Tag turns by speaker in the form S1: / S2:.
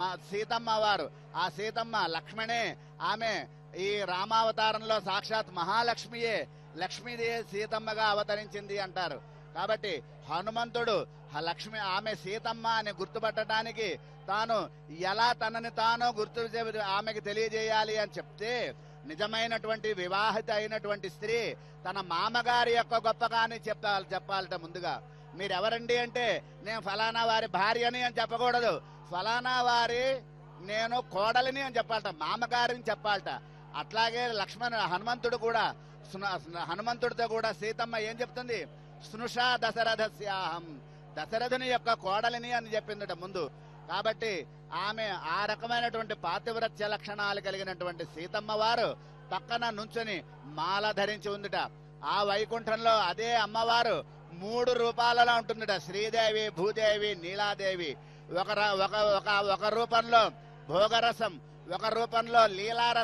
S1: సీతమ్మ వారు ఆ సీతమ్మ లక్ష్మణే ఆమె ఈ రామావతారంలో సాక్షాత్ మహాలక్ష్మియే లక్ష్మీదేవి సీతమ్మగా అవతరించింది అంటారు కాబట్టి హనుమంతుడు ఆ లక్ష్మి ఆమె సీతమ్మ అని గుర్తుపట్టడానికి తాను ఎలా తనని తాను గుర్తు చే- ఆమెకి తెలియజేయాలి అని చెప్తే నిజమైనటువంటి వివాహిత అయినటువంటి స్త్రీ తన మామగారి యొక్క గొప్పగాని చెప్పాలి చెప్పాలట ముందుగా మీరెవరండి అంటే నేను ఫలానా వారి భార్యని అని చెప్పకూడదు ఫలానా వారి నేను కోడలిని అని చెప్పాలట మామగారిని చెప్పాలట అట్లాగే లక్ష్మణ హనుమంతుడు కూడా స్ను- స్ను- హనుమంతుడితో కూడా సీతమ్మ ఏం చెప్తుంది స్నుషా దశరథస్యాహం దశరథుని యొక్క కోడలిని అని చెప్పిందట ముందు కాబట్టి ఆమె ఆ రకమైనటువంటి పాతివ్రత్య లక్షణాలు కలిగినటువంటి సీతమ్మ వారు పక్కన నుంచుని మాల ధరించి ఉందిట ఆ వైకుంఠంలో అదే అమ్మవారు మూడు రూపాలలో ఉంటుందిట శ్రీదేవి భూదేవి నీలాదేవి ఒక ర- ఒక ఒక ఒక రూపంలో భోగరసం ఒక రూపంలో లీలారసం